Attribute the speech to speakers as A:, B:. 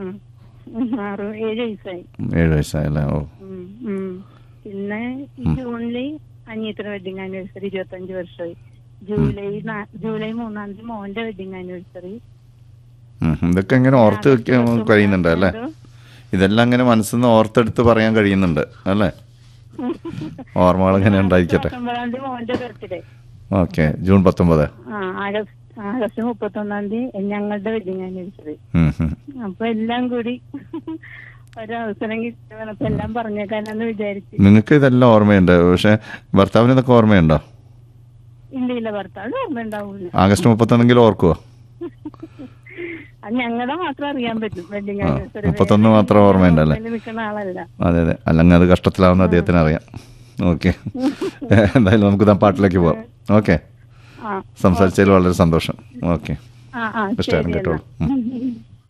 A: ഉം, ആറ് ഏഴ് വയസ്സായി
B: ഏഴ് വയസ്സായല്ലേ ഓ
A: ഉം, ഉം. പിന്നെ ഈ ജൂണില് അനിയത്തിന്റെ വെഡിങ് ആനിവേഴ്സറി ഇരുപത്തഞ്ച് വർഷമായി ജൂലൈ നാ- ജൂലൈ മൂന്നാം തീയതി മോന്റെ വെഡിങ് ആനിവേഴ്സറി
B: ഉം, ഇതൊക്കെ ഇങ്ങനെ ഓർത്ത് വെക്കാൻ കഴിയുന്നുണ്ട് അല്ലേ ഇതെല്ലാം ഇങ്ങനെ മനസ്സിൽ നിന്ന് ഓർത്തെടുത്ത് പറയാൻ കഴിയുന്നുണ്ട് അല്ലേ ഓർമ്മകൾ ഇങ്ങനെ ഉണ്ടായിരിക്കട്ടെ
A: പത്തൊമ്പതാം തീയതി മോന്റെ ബർത്ത്ഡേ
B: ഓക്കെ ജൂൺ പത്തൊമ്പത്
A: ആ ആഗസ്റ്റ് ആഗസ്റ്റ് മുപ്പത്തൊന്നാം തീയതി ഞങ്ങളുടെ വെഡിങ് ആനിവേഴ്സറി
B: ഉം, ഉം.
A: അപ്പൊ എല്ലാം കൂടി ഒരവസരം കിട്ടുമെന്നപ്പോ എല്ലാം പറഞ്ഞേക്കാനെന്ന് വിചാരിച്ചു
B: നിങ്ങൾക്ക് ഇതെല്ലാം ഓർമ്മയുണ്ട് പക്ഷെ ഭർത്താവിന് ഇതൊക്കെ ഓർമ്മയുണ്ടോ
A: ഇല്ല ഇല്ല ഭർത്താവ് ഓർമ്മ ഉണ്ടാവൂല
B: ആഗസ്റ്റ് മുപ്പത്തൊന്നെങ്കിലും ഓർക്കുവോ
A: അത് ഞങ്ങളുടെ മാത്രം അറിയാൻ പറ്റും വെഡിങ്
B: ആ,
A: ആനിവേഴ്സറി
B: മുപ്പത്തൊന്ന് മാത്രം ഓർമ്മയുണ്ടല്ലേ?
A: നിൽക്കുന്ന ആളല്ല
B: അതെ അതെ അല്ലെങ്കിൽ അത് കഷ്ടത്തിലാവുന്ന അദ്ദേഹത്തിന് അറിയാം ഓക്കെ എന്തായാലും നമുക്ക് ഇതാ പാട്ടിലേക്ക് പോവാം ഓക്കെ
A: ആ
B: സംസാരിച്ചതിൽ വളരെ സന്തോഷം ഓക്കെ
A: ആ ആ
B: ഇഷ്ടമായിരുന്നു
A: ശരി
B: കേട്ടോ
A: എന്നാ.